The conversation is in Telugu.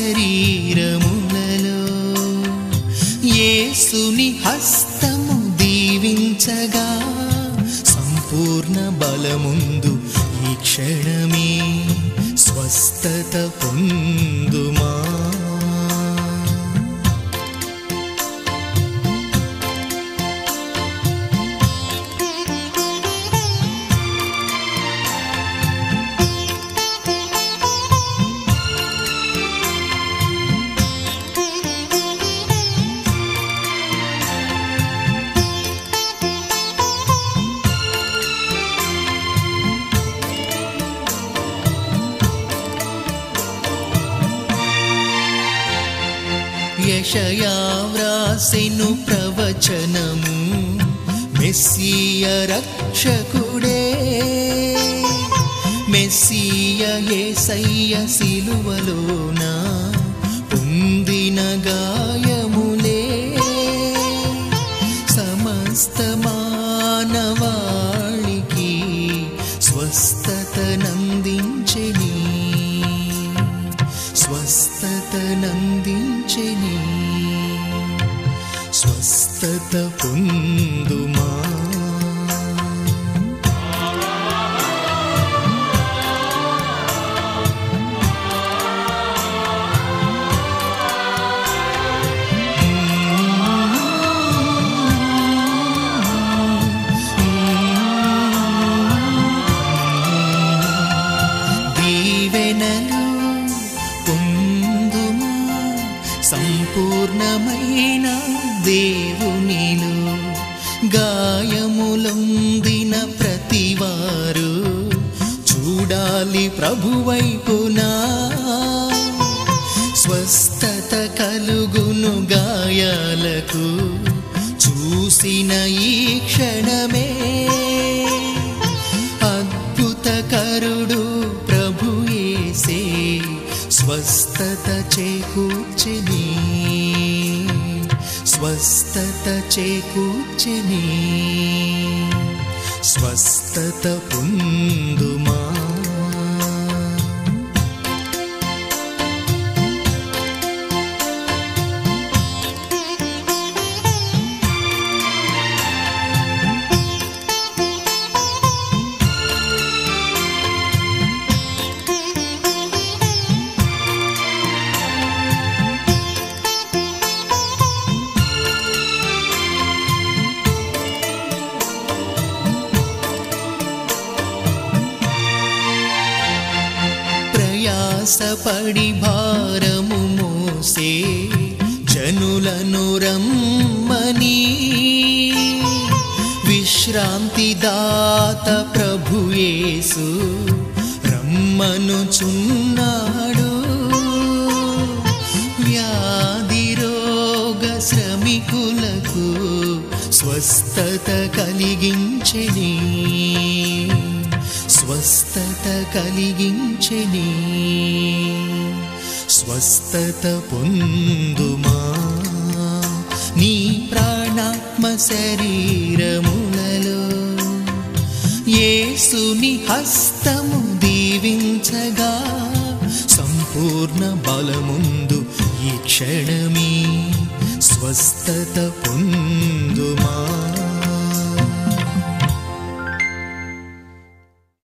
శరీరములలో యేసుని హస్తము దీవించగా సంపూర్ణ బలముందు ఈ క్షణమే స్వస్థత పొందుమా యషయా వ్రాసెను ప్రవచనము మెస్సియ రక్షకుడే మెస్సియ యేసయ్య సిలువలోన పొందిన గాయములే సమస్త మానవాళికి స్వస్థత నందించెని స్వస్థత నందించెని స్వస్థత పొందుమా దీవెనలు పొందుమా సంపూర్ణమైన దేవునిలో గాయములొందిన ప్రతివారు చూడాలి ప్రభువైపునా స్వస్థత కలుగును గాయాలకు చూసిన ఈ క్షణమే అద్భుత కరుడు ప్రభుయేసే స్వస్థత చేకూర్చెని స్వస్థత చేకూర్చెని స్వస్థత పొందుమా ప్రయాసపడి భారము మోసే జనులను రమ్మని విశ్రాంతి దాత ప్రభుయేసు రమ్మనుచున్నాడు వ్యాధి రోగ శ్రమికులకు స్వస్థత కలిగించని స్వస్థత కలిగించని స్వస్థత పొందుమా నీ ప్రాణాత్మ శరీరములలో యేసుని హస్తము దీవించగా సంపూర్ణ బలముందు ఈ క్షణమే స్వస్థత పొందు